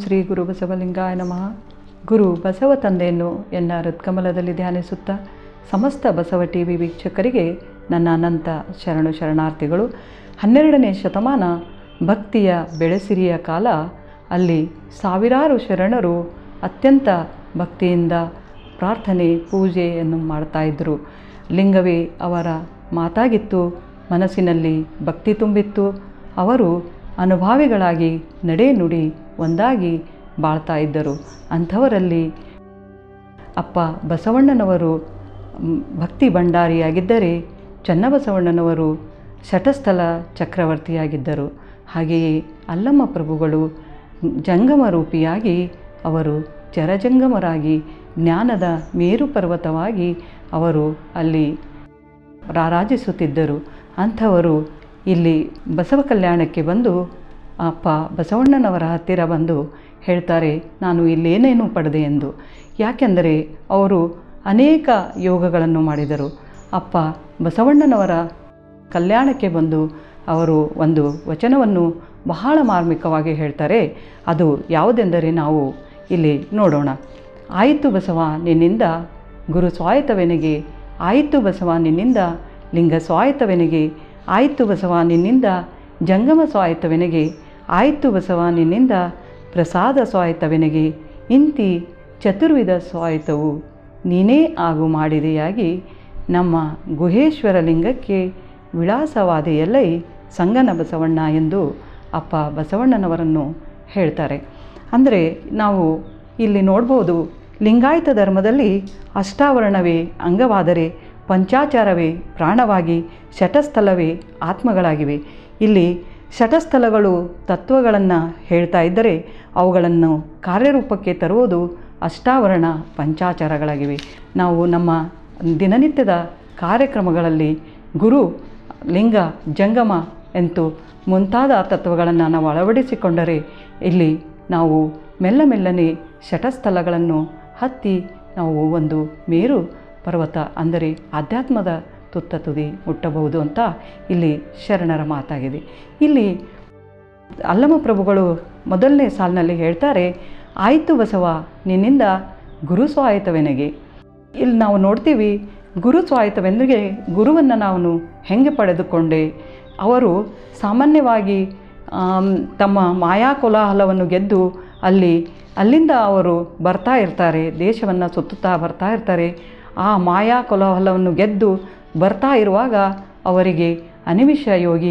ಶ್ರೀ ಗುರು ಬಸವಲಿಂಗಾಯ ನಮಃ ಗುರು ಬಸವ ತಂದೆಯನ್ನು ಎನ್ನ ಹೃತ್ಕಮಲದಲ್ಲಿ ಧ್ಯಾನಿಸುತ್ತಾ ಸಮಸ್ತ ಬಸವ ಟಿ ವಿ ವೀಕ್ಷಕರಿಗೆ ನನ್ನ ಅನಂತ ಶರಣು ಶರಣಾರ್ಥಿಗಳು ಹನ್ನೆರಡನೇ ಶತಮಾನ ಭಕ್ತಿಯ ಬೆಳೆಸಿರಿಯ ಕಾಲ ಅಲ್ಲಿ ಸಾವಿರಾರು ಶರಣರು ಅತ್ಯಂತ ಭಕ್ತಿಯಿಂದ ಪ್ರಾರ್ಥನೆ ಪೂಜೆಯನ್ನು ಮಾಡ್ತಾ ಇದ್ದರು ಲಿಂಗವೇ ಅವರ ಮಾತಾಗಿತ್ತು ಮನಸ್ಸಿನಲ್ಲಿ ಭಕ್ತಿ ತುಂಬಿತ್ತು ಅವರು ಅನುಭಾವಿಗಳಾಗಿ ನಡೆ ನುಡಿ ಒಂದಾಗಿ ಬಾಳ್ತಾ ಇದ್ದರು ಅಂಥವರಲ್ಲಿ ಅಪ್ಪ ಬಸವಣ್ಣನವರು ಮ್, ಭಕ್ತಿ ಭಂಡಾರಿಯಾಗಿದ್ದರೆ ಚನ್ನಬಸವಣ್ಣನವರು ಶಟಸ್ಥಲ ಚಕ್ರವರ್ತಿಯಾಗಿದ್ದರು ಹಾಗೆಯೇ ಅಲ್ಲಮ್ಮ ಪ್ರಭುಗಳು ಜಂಗಮ ರೂಪಿಯಾಗಿ ಅವರು ಚರಜಂಗಮರಾಗಿ ಜ್ಞಾನದ ಮೇರು ಪರ್ವತವಾಗಿ ಅವರು ಅಲ್ಲಿ ರಾರಾಜಿಸುತ್ತಿದ್ದರು ಅಂಥವರು ಇಲ್ಲಿ ಬಸವ ಕಲ್ಯಾಣಕ್ಕೆ ಬಂದು ಅಪ್ಪ ಬಸವಣ್ಣನವರ ಹತ್ತಿರ ಬಂದು ಹೇಳ್ತಾರೆ ನಾನು ಇಲ್ಲೇನೇನು ಪಡೆದೆ ಎಂದು ಯಾಕೆಂದರೆ ಅವರು ಅನೇಕ ಯೋಗಗಳನ್ನು ಮಾಡಿದರು ಅಪ್ಪ ಬಸವಣ್ಣನವರ ಕಲ್ಯಾಣಕ್ಕೆ ಬಂದು ಅವರು ಒಂದು ವಚನವನ್ನು ಬಹಳ ಮಾರ್ಮಿಕವಾಗಿ ಹೇಳ್ತಾರೆ ಅದು ಯಾವುದೆಂದರೆ ನಾವು ಇಲ್ಲಿ ನೋಡೋಣ ಆಯಿತು ಬಸವ ನಿನ್ನಿಂದ ಗುರು ಸ್ವಾಯತವೆನಗೆ ಆಯಿತು ಬಸವ ನಿನ್ನಿಂದ ಲಿಂಗ ಸ್ವಾಯತವೆನಗೆ ಆಯಿತು ಬಸವ ನಿನ್ನಿಂದ ಜಂಗಮ ಸ್ವಾಯತವೆನಗೆ ಆಯಿತು ಬಸವ ನಿನ್ನಿಂದ ಪ್ರಸಾದ ಸ್ವಾಯತವೆನಗೆ ಇಂತಿ ಚತುರ್ವಿಧ ಸ್ವಾಯತವು ನೀನೇ ಆಗು ಮಾಡಿದೆಯಾಗಿ ನಮ್ಮ ಗುಹೇಶ್ವರ ಲಿಂಗಕ್ಕೆ ವಿಳಾಸವಾದೆಯಲ್ಲೈ ಸಂಗನ ಬಸವಣ್ಣ ಎಂದು ಅಪ್ಪ ಬಸವಣ್ಣನವರನ್ನು ಹೇಳ್ತಾರೆ ಅಂದರೆ ನಾವು ಇಲ್ಲಿ ನೋಡ್ಬೋದು ಲಿಂಗಾಯತ ಧರ್ಮದಲ್ಲಿ ಅಷ್ಟಾವರಣವೇ ಅಂಗವಾದರೆ ಪಂಚಾಚಾರವೇ ಪ್ರಾಣವಾಗಿ ಶಟಸ್ಥಲವೇ ಆತ್ಮಗಳಾಗಿವೆ ಇಲ್ಲಿ ಶಟಸ್ಥಲಗಳು ತತ್ವಗಳನ್ನು ಹೇಳ್ತಾ ಇದ್ದರೆ ಅವುಗಳನ್ನು ಕಾರ್ಯರೂಪಕ್ಕೆ ತರುವುದು ಅಷ್ಟಾವರಣ ಪಂಚಾಚಾರಗಳಾಗಿವೆ ನಾವು ನಮ್ಮ ದಿನನಿತ್ಯದ ಕಾರ್ಯಕ್ರಮಗಳಲ್ಲಿ ಗುರು ಲಿಂಗ ಜಂಗಮ ಎಂತು ಮುಂತಾದ ತತ್ವಗಳನ್ನು ನಾವು ಅಳವಡಿಸಿಕೊಂಡರೆ ಇಲ್ಲಿ ನಾವು ಮೆಲ್ಲ ಮೆಲ್ಲನೆ ಶಟಸ್ಥಲಗಳನ್ನು ಹತ್ತಿ ನಾವು ಒಂದು ಮೇರು ಪರ್ವತ ಅಂದರೆ ಆಧ್ಯಾತ್ಮದ ತುತ್ತ ತುದಿ ಮುಟ್ಟಬಹುದು ಅಂತ ಇಲ್ಲಿ ಶರಣರ ಮಾತಾಗಿದೆ ಇಲ್ಲಿ ಅಲ್ಲಮ ಪ್ರಭುಗಳು ಮೊದಲನೇ ಸಾಲಿನಲ್ಲಿ ಹೇಳ್ತಾರೆ ಆಯಿತು ಬಸವ ನಿನ್ನಿಂದ ಗುರು ಸ್ವಾಯತವೆನಗೆ ಇಲ್ಲಿ ನಾವು ನೋಡ್ತೀವಿ ಗುರು ಸ್ವಾಯತವೆಂದಿಗೆ ಗುರುವನ್ನು ನಾನು ಹೆಂಗೆ ಪಡೆದುಕೊಂಡೆ ಅವರು ಸಾಮಾನ್ಯವಾಗಿ ಆಮ್, ತಮ್ಮ ಮಾಯಾ ಕೋಲಾಹಲವನ್ನು ಗೆದ್ದು ಅಲ್ಲಿ ಅಲ್ಲಿಂದ ಅವರು ಬರ್ತಾ ಇರ್ತಾರೆ ದೇಶವನ್ನು ಸುತ್ತುತ್ತಾ ಬರ್ತಾ ಇರ್ತಾರೆ ಆ ಮಾಯಾ ಕೋಲಾಹಲವನ್ನು ಗೆದ್ದು ಬರ್ತಾ ಇರುವಾಗ ಅವರಿಗೆ ಅನಿಮಿಷ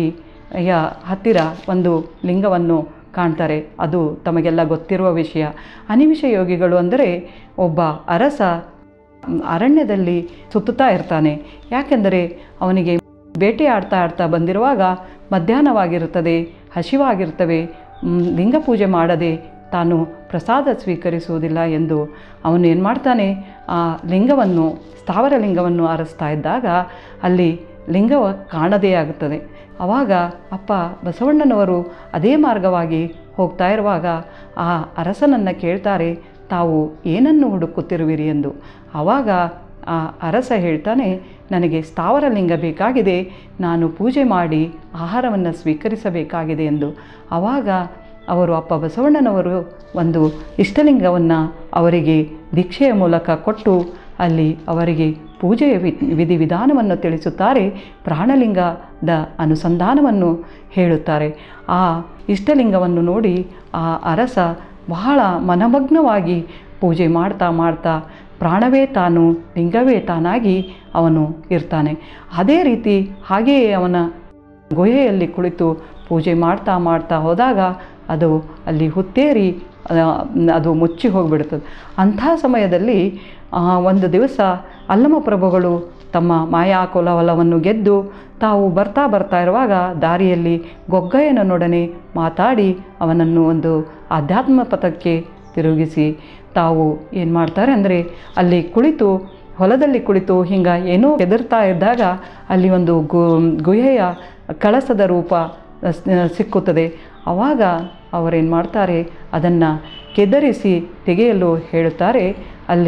ಯೋಗಿಯ ಹತ್ತಿರ ಒಂದು ಲಿಂಗವನ್ನು ಕಾಣ್ತಾರೆ ಅದು ತಮಗೆಲ್ಲ ಗೊತ್ತಿರುವ ವಿಷಯ ಅನಿಮಿಷ ಯೋಗಿಗಳು ಅಂದರೆ ಒಬ್ಬ ಅರಸ ಮ್, ಅರಣ್ಯದಲ್ಲಿ ಸುತ್ತುತ್ತಾ ಇರ್ತಾನೆ ಯಾಕೆಂದರೆ ಅವನಿಗೆ ಬೇಟೆ ಆಡ್ತಾ ಆಡ್ತಾ ಬಂದಿರುವಾಗ ಮಧ್ಯಾಹ್ನವಾಗಿರುತ್ತದೆ ಹಸಿವಾಗಿರ್ತವೆ ಮ್, ಲಿಂಗ ಪೂಜೆ ಮಾಡದೆ ತಾನು ಪ್ರಸಾದ ಸ್ವೀಕರಿಸುವುದಿಲ್ಲ ಎಂದು ಅವನು ಏನು ಮಾಡ್ತಾನೆ ಆ ಲಿಂಗವನ್ನು ಸ್ಥಾವರ ಲಿಂಗವನ್ನು ಆರಿಸ್ತಾ ಇದ್ದಾಗ ಅಲ್ಲಿ ಲಿಂಗವ ಕಾಣದೇ ಆಗುತ್ತದೆ ಆವಾಗ ಅಪ್ಪ ಬಸವಣ್ಣನವರು ಅದೇ ಮಾರ್ಗವಾಗಿ ಹೋಗ್ತಾ ಇರುವಾಗ ಆ ಅರಸನನ್ನು ಕೇಳ್ತಾರೆ ತಾವು ಏನನ್ನು ಹುಡುಕುತ್ತಿರುವಿರಿ ಎಂದು ಆವಾಗ ಆ ಅರಸ ಹೇಳ್ತಾನೆ ನನಗೆ ಸ್ಥಾವರ ಲಿಂಗ ಬೇಕಾಗಿದೆ ನಾನು ಪೂಜೆ ಮಾಡಿ ಆಹಾರವನ್ನು ಸ್ವೀಕರಿಸಬೇಕಾಗಿದೆ ಎಂದು ಆವಾಗ ಅವರು ಅಪ್ಪ ಬಸವಣ್ಣನವರು ಒಂದು ಇಷ್ಟಲಿಂಗವನ್ನು ಅವರಿಗೆ ದೀಕ್ಷೆಯ ಮೂಲಕ ಕೊಟ್ಟು ಅಲ್ಲಿ ಅವರಿಗೆ ಪೂಜೆಯ ವಿ ವಿಧಿವಿಧಾನವನ್ನು ತಿಳಿಸುತ್ತಾರೆ ಪ್ರಾಣಲಿಂಗದ ಅನುಸಂಧಾನವನ್ನು ಹೇಳುತ್ತಾರೆ ಆ ಇಷ್ಟಲಿಂಗವನ್ನು ನೋಡಿ ಆ ಅರಸ ಬಹಳ ಮನಮಗ್ನವಾಗಿ ಪೂಜೆ ಮಾಡ್ತಾ ಮಾಡ್ತಾ ಪ್ರಾಣವೇ ತಾನು ಲಿಂಗವೇ ತಾನಾಗಿ ಅವನು ಇರ್ತಾನೆ ಅದೇ ರೀತಿ ಹಾಗೆಯೇ ಅವನ ಗುಹೆಯಲ್ಲಿ ಕುಳಿತು ಪೂಜೆ ಮಾಡ್ತಾ ಮಾಡ್ತಾ ಹೋದಾಗ ಅದು ಅಲ್ಲಿ ಹುತ್ತೇರಿ ಆ, ಅದು ಮುಚ್ಚಿ ಹೋಗಿಬಿಡ್ತದೆ ಅಂಥ ಸಮಯದಲ್ಲಿ ಆ, ಒಂದು ದಿವಸ ಅಲ್ಲಮ ಪ್ರಭುಗಳು ತಮ್ಮ ಮಾಯಾ ಕೋಲಾಹಲವನ್ನು ಗೆದ್ದು ತಾವು ಬರ್ತಾ ಬರ್ತಾ ಇರುವಾಗ ದಾರಿಯಲ್ಲಿ ಗೊಗ್ಗಯ್ಯನೊಡನೆ ಮಾತಾಡಿ ಅವನನ್ನು ಒಂದು ಆಧ್ಯಾತ್ಮ ಪಥಕ್ಕೆ ತಿರುಗಿಸಿ ತಾವು ಏನು ಮಾಡ್ತಾರೆ ಅಂದರೆ ಅಲ್ಲಿ ಕುಳಿತು ಹೊಲದಲ್ಲಿ ಕುಳಿತು ಹಿಂಗೆ ಏನೋ ಹೆದರ್ತಾ ಇದ್ದಾಗ ಅಲ್ಲಿ ಒಂದು ಗು ಗುಹೆಯ ಕಳಸದ ರೂಪ ಸ್- ಸಿಕ್ಕುತ್ತದೆ ಆವಾಗ ಅವರೇನು ಮಾಡ್ತಾರೆ ಅದನ್ನು ಕೆದರಿಸಿ ತೆಗೆಯಲು ಹೇಳುತ್ತಾರೆ ಅಲ್ಲಿ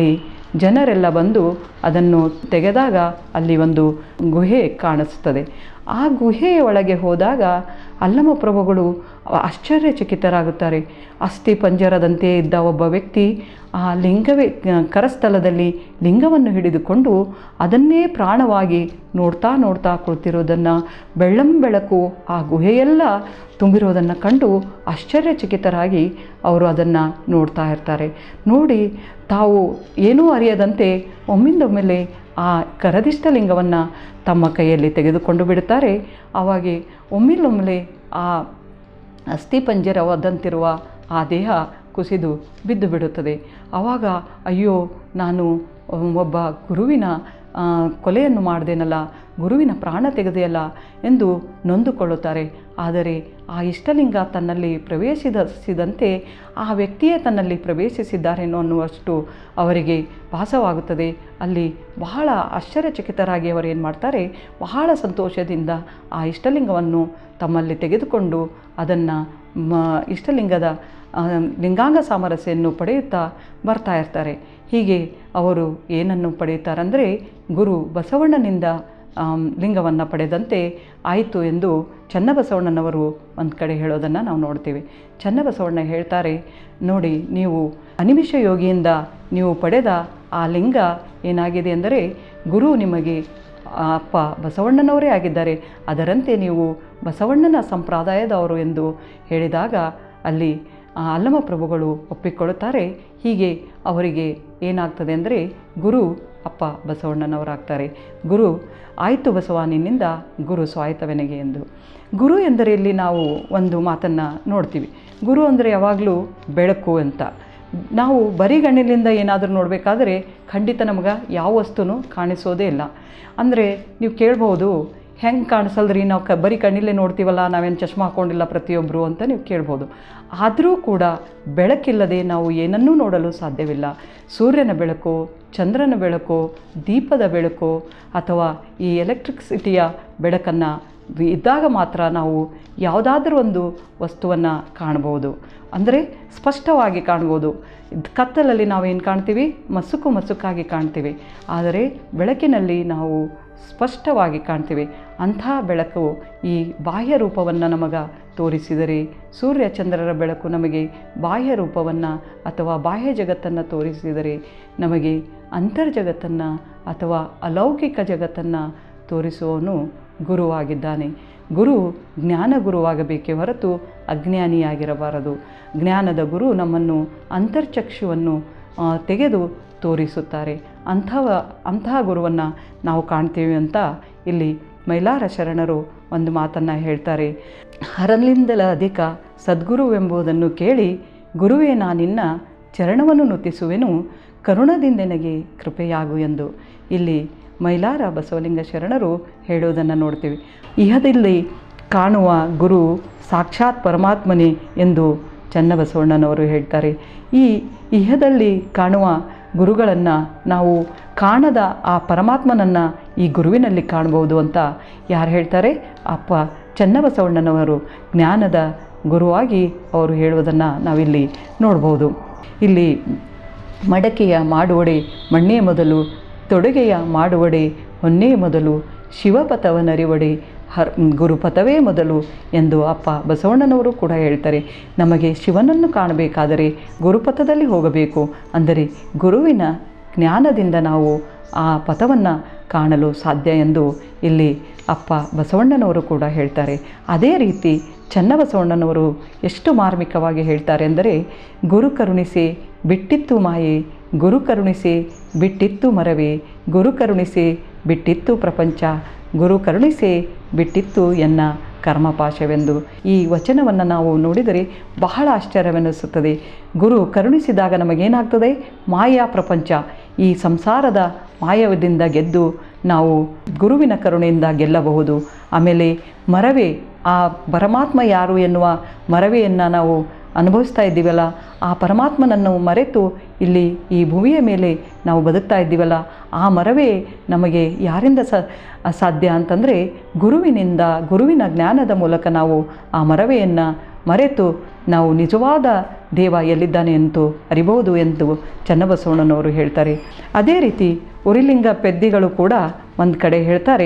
ಜನರೆಲ್ಲ ಬಂದು ಅದನ್ನು ತೆಗೆದಾಗ ಅಲ್ಲಿ ಒಂದು ಗುಹೆ ಕಾಣಿಸ್ತದೆ ಆ ಗುಹೆಯ ಒಳಗೆ ಹೋದಾಗ ಅಲ್ಲಮ ಪ್ರಭುಗಳು ಆಶ್ಚರ್ಯಚಕಿತರಾಗುತ್ತಾರೆ ಅಸ್ಥಿ ಪಂಜರದಂತೆ ಇದ್ದ ಒಬ್ಬ ವ್ಯಕ್ತಿ ಆ ಲಿಂಗವೇ ಕರಸ್ಥಲದಲ್ಲಿ ಲಿಂಗವನ್ನು ಹಿಡಿದುಕೊಂಡು ಅದನ್ನೇ ಪ್ರಾಣವಾಗಿ ನೋಡ್ತಾ ನೋಡ್ತಾ ಕುಳಿತಿರೋದನ್ನು ಬೆಳ್ಳಂ ಬೆಳಕು ಆ ಗುಹೆಯೆಲ್ಲ ತುಂಬಿರೋದನ್ನು ಕಂಡು ಆಶ್ಚರ್ಯಚಕಿತರಾಗಿ ಅವರು ಅದನ್ನು ನೋಡ್ತಾ ಇರ್ತಾರೆ ನೋಡಿ ತಾವು ಏನೂ ಅರಿಯದಂತೆ ಒಮ್ಮಿಂದೊಮ್ಮೆಲೆ ಆ ಕರದಿಷ್ಟ ಲಿಂಗವನ್ನು ತಮ್ಮ ಕೈಯಲ್ಲಿ ತೆಗೆದುಕೊಂಡು ಬಿಡುತ್ತಾರೆ ಆವಾಗೆ ಒಮ್ಮಿಲ್ಲೊಮ್ಮೆಲೆ ಆ ಅಸ್ಥಿಪಂಜರವಾದಂತಿರುವ ಆ ದೇಹ ಕುಸಿದು ಬಿದ್ದು ಬಿಡುತ್ತದೆ ಆವಾಗ ಅಯ್ಯೋ ನಾನು ಒಬ್ಬ ಗುರುವಿನ ಆ, ಕೊಲೆಯನ್ನು ಮಾಡಿದೆನಲ್ಲ ಗುರುವಿನ ಪ್ರಾಣ ತೆಗೆದೆಯಲ್ಲ ಎಂದು ನೊಂದುಕೊಳ್ಳುತ್ತಾರೆ ಆದರೆ ಆ ಇಷ್ಟಲಿಂಗ ತನ್ನಲ್ಲಿ ಪ್ರವೇಶಿಸಿದಂತೆ ಆ ವ್ಯಕ್ತಿಯೇ ತನ್ನಲ್ಲಿ ಪ್ರವೇಶಿಸಿದ್ದಾರೇನೋ ಅನ್ನುವಷ್ಟು ಅವರಿಗೆ ಭಾಸವಾಗುತ್ತದೆ ಅಲ್ಲಿ ಬಹಳ ಆಶ್ಚರ್ಯಚಕಿತರಾಗಿ ಅವರು ಏನು ಮಾಡ್ತಾರೆ ಬಹಳ ಸಂತೋಷದಿಂದ ಆ ಇಷ್ಟಲಿಂಗವನ್ನು ತಮ್ಮಲ್ಲಿ ತೆಗೆದುಕೊಂಡು ಅದನ್ನು ಮ ಇಷ್ಟಲಿಂಗದ ಆ, ಲಿಂಗಾಂಗ ಸಾಮರಸ್ಯನ್ನು ಪಡೆಯುತ್ತಾ ಬರ್ತಾ ಇರ್ತಾರೆ ಹೀಗೆ ಅವರು ಏನನ್ನು ಪಡೆಯುತ್ತಾರಂದರೆ ಗುರು ಬಸವಣ್ಣನಿಂದ ಆಮ್, ಲಿಂಗವನ್ನು ಪಡೆದಂತೆ ಆಯಿತು ಎಂದು ಚನ್ನಬಸವಣ್ಣನವರು ಒಂದು ಕಡೆ ಹೇಳೋದನ್ನು ನಾವು ನೋಡ್ತೀವಿ ಚನ್ನಬಸವಣ್ಣ ಹೇಳ್ತಾರೆ ನೋಡಿ ನೀವು ಅನಿಮಿಷ ಯೋಗಿಯಿಂದ ನೀವು ಪಡೆದ ಆ ಲಿಂಗ ಏನಾಗಿದೆ ಅಂದರೆ ಗುರು ನಿಮಗೆ ಆ ಅಪ್ಪ ಬಸವಣ್ಣನವರೇ ಆಗಿದ್ದಾರೆ ಅದರಂತೆ ನೀವು ಬಸವಣ್ಣನ ಸಂಪ್ರದಾಯದವರು ಎಂದು ಹೇಳಿದಾಗ ಅಲ್ಲಿ ಆ ಅಲ್ಲಮ ಪ್ರಭುಗಳು ಒಪ್ಪಿಕೊಳ್ಳುತ್ತಾರೆ ಹೀಗೆ ಅವರಿಗೆ ಏನಾಗ್ತದೆ ಅಂದರೆ ಗುರು ಅಪ್ಪ ಬಸವಣ್ಣನವರಾಗ್ತಾರೆ ಗುರು ಆಯಿತು ಬಸವ ನಿನ್ನಿಂದ ಗುರು ಸ್ವಾಯತ್ತವೆನಗೆ ಎಂದು ಗುರು ಎಂದರೆ ಇಲ್ಲಿ ನಾವು ಒಂದು ಮಾತನ್ನು ನೋಡ್ತೀವಿ ಗುರು ಅಂದರೆ ಯಾವಾಗಲೂ ಬೆಳಕು ಅಂತ ನಾವು ಬರಿಗಣ್ಣಿನಿಂದ ಏನಾದರೂ ನೋಡಬೇಕಾದ್ರೆ ಖಂಡಿತ ನಮಗೆ ಯಾವ ವಸ್ತುನೂ ಕಾಣಿಸೋದೇ ಇಲ್ಲ ಅಂದರೆ ನೀವು ಕೇಳ್ಬೋದು ಹೆಂಗೆ ಕಾಣಿಸಲ್ರಿ ನಾವು ಕ ಬರೀ ಕಣ್ಣಿಲ್ಲೇ ನೋಡ್ತೀವಲ್ಲ ನಾವೇನು ಚಶ್ಮಾ ಹಾಕ್ಕೊಂಡಿಲ್ಲ ಪ್ರತಿಯೊಬ್ಬರು ಅಂತ ನೀವು ಕೇಳ್ಬೋದು ಆದರೂ ಕೂಡ ಬೆಳಕಿಲ್ಲದೆ ನಾವು ಏನನ್ನೂ ನೋಡಲು ಸಾಧ್ಯವಿಲ್ಲ ಸೂರ್ಯನ ಬೆಳಕು ಚಂದ್ರನ ಬೆಳಕು ದೀಪದ ಬೆಳಕು ಅಥವಾ ಈ ಎಲೆಕ್ಟ್ರಿಸಿಟಿಯ ಬೆಳಕನ್ನು ಇದ್ದಾಗ ಮಾತ್ರ ನಾವು ಯಾವುದಾದ್ರೂ ಒಂದು ವಸ್ತುವನ್ನು ಕಾಣ್ಬೋದು ಅಂದರೆ ಸ್ಪಷ್ಟವಾಗಿ ಕಾಣ್ಬೋದು ಇದ್ ಕತ್ತಲಲ್ಲಿ ನಾವೇನು ಕಾಣ್ತೀವಿ ಮಸುಕು ಮಸುಕಾಗಿ ಕಾಣ್ತೀವಿ ಆದರೆ ಬೆಳಕಿನಲ್ಲಿ ನಾವು ಸ್ಪಷ್ಟವಾಗಿ ಕಾಣ್ತೀವಿ ಅಂಥ ಬೆಳಕು ಈ ಬಾಹ್ಯ ರೂಪವನ್ನು ನಮಗೆ ತೋರಿಸಿದರೆ ಸೂರ್ಯ ಚಂದ್ರರ ಬೆಳಕು ನಮಗೆ ಬಾಹ್ಯ ರೂಪವನ್ನು ಅಥವಾ ಬಾಹ್ಯ ಜಗತ್ತನ್ನು ತೋರಿಸಿದರೆ ನಮಗೆ ಅಂತರ್ಜಗತ್ತನ್ನು ಅಥವಾ ಅಲೌಕಿಕ ಜಗತ್ತನ್ನು ತೋರಿಸುವವನು ಗುರುವಾಗಿದ್ದಾನೆ ಗುರು ಜ್ಞಾನ ಗುರುವಾಗಬೇಕೇ ಹೊರತು ಅಜ್ಞಾನಿಯಾಗಿರಬಾರದು ಜ್ಞಾನದ ಗುರು ನಮ್ಮನ್ನು ಅಂತರ್ಚಕ್ಷುವನ್ನು ಆ, ತೆಗೆದು ತೋರಿಸುತ್ತಾರೆ ಅಂಥವ ಅಂತಹ ಗುರುವನ್ನು ನಾವು ಕಾಣ್ತೀವಿ ಅಂತ ಇಲ್ಲಿ ಮೈಲಾರ ಶರಣರು ಒಂದು ಮಾತನ್ನು ಹೇಳ್ತಾರೆ ಹರಲಿಂದಲ ಅಧಿಕ ಸದ್ಗುರುವೆಂಬುದನ್ನು ಕೇಳಿ ಗುರುವೇ ನಾನಿನ್ನ ಚರಣವನ್ನು ನುತಿಸುವೆನು ಕರುಣದಿಂದೆನಗೆ ಕೃಪೆಯಾಗು ಎಂದು ಇಲ್ಲಿ ಮೈಲಾರ ಬಸವಲಿಂಗ ಶರಣರು ಹೇಳೋದನ್ನು ನೋಡ್ತೀವಿ ಇಹದಲ್ಲಿ ಕಾಣುವ ಗುರು ಸಾಕ್ಷಾತ್ ಪರಮಾತ್ಮನೇ ಎಂದು ಚನ್ನಬಸವಣ್ಣನವರು ಹೇಳ್ತಾರೆ ಈ ಇಹದಲ್ಲಿ ಕಾಣುವ ಗುರುಗಳನ್ನು ನಾವು ಕಾಣದ ಆ ಪರಮಾತ್ಮನನ್ನು ಈ ಗುರುವಿನಲ್ಲಿ ಕಾಣ್ಬೋದು ಅಂತ ಯಾರು ಹೇಳ್ತಾರೆ ಅಪ್ಪ ಚನ್ನಬಸವಣ್ಣನವರು ಜ್ಞಾನದ ಗುರುವಾಗಿ ಅವರು ಹೇಳುವುದನ್ನು ನಾವಿಲ್ಲಿ ನೋಡ್ಬೋದು ಇಲ್ಲಿ ಮಡಕೆಯ ಮಾಡುವಡೆ ಮಣ್ಣೇ ಮೊದಲು ತೊಡುಗೆಯ ಮಾಡುವಡೆ ಹೊನ್ನೇ ಮೊದಲು ಶಿವಪಥವನರಿವಡೆ ಹರ್ ಗುರುಪಥವೇ ಮೊದಲು ಎಂದು ಅಪ್ಪ ಬಸವಣ್ಣನವರು ಕೂಡ ಹೇಳ್ತಾರೆ ನಮಗೆ ಶಿವನನ್ನು ಕಾಣಬೇಕಾದರೆ ಗುರುಪಥದಲ್ಲಿ ಹೋಗಬೇಕು ಅಂದರೆ ಗುರುವಿನ ಜ್ಞಾನದಿಂದ ನಾವು ಆ ಪಥವನ್ನು ಕಾಣಲು ಸಾಧ್ಯ ಎಂದು ಇಲ್ಲಿ ಅಪ್ಪ ಬಸವಣ್ಣನವರು ಕೂಡ ಹೇಳ್ತಾರೆ ಅದೇ ರೀತಿ ಚನ್ನಬಸವಣ್ಣನವರು ಎಷ್ಟು ಮಾರ್ಮಿಕವಾಗಿ ಹೇಳ್ತಾರೆ ಅಂದರೆ ಗುರು ಕರುಣಿಸಿ ಬಿಟ್ಟಿತ್ತು ಮಾಯೆ ಗುರು ಕರುಣಿಸಿ ಬಿಟ್ಟಿತ್ತು ಮರವೇ ಗುರು ಕರುಣಿಸಿ ಬಿಟ್ಟಿತ್ತು ಪ್ರಪಂಚ ಗುರು ಕರುಣಿಸಿ ಬಿಟ್ಟಿತ್ತು ಎನ್ನ ಕರ್ಮಪಾಶವೆಂದು ಈ ವಚನವನ್ನು ನಾವು ನೋಡಿದರೆ ಬಹಳ ಆಶ್ಚರ್ಯವೆನಿಸುತ್ತದೆ ಗುರು ಕರುಣಿಸಿದಾಗ ನಮಗೇನಾಗ್ತದೆ ಮಾಯಾ ಪ್ರಪಂಚ ಈ ಸಂಸಾರದ ಮಾಯದಿಂದ ಗೆದ್ದು ನಾವು ಗುರುವಿನ ಕರುಣೆಯಿಂದ ಗೆಲ್ಲಬಹುದು ಆಮೇಲೆ ಮರವೇ ಆ ಪರಮಾತ್ಮ ಯಾರು ಎನ್ನುವ ಮರವೆಯನ್ನು ನಾವು ಅನುಭವಿಸ್ತಾ ಇದ್ದೀವಲ್ಲ ಆ ಪರಮಾತ್ಮನನ್ನು ಮರೆತು ಇಲ್ಲಿ ಈ ಭೂಮಿಯ ಮೇಲೆ ನಾವು ಬದುಕ್ತಾ ಇದ್ದೀವಲ್ಲ ಆ ಮರವೇ ನಮಗೆ ಯಾರಿಂದ ಸ ಸಾಧ್ಯ ಅಂತಂದರೆ ಗುರುವಿನಿಂದ ಗುರುವಿನ ಜ್ಞಾನದ ಮೂಲಕ ನಾವು ಆ ಮರವೆಯನ್ನು ಮರೆತು ನಾವು ನಿಜವಾದ ದೇವ ಎಲ್ಲಿದ್ದಾನೆ ಎಂದು ಅರಿಬಹುದು ಎಂದು ಚನ್ನಬಸವಣ್ಣನವರು ಹೇಳ್ತಾರೆ ಅದೇ ರೀತಿ ಉರಿಲಿಂಗ ಪೆದ್ದಿಗಳು ಕೂಡ ಒಂದು ಕಡೆ ಹೇಳ್ತಾರೆ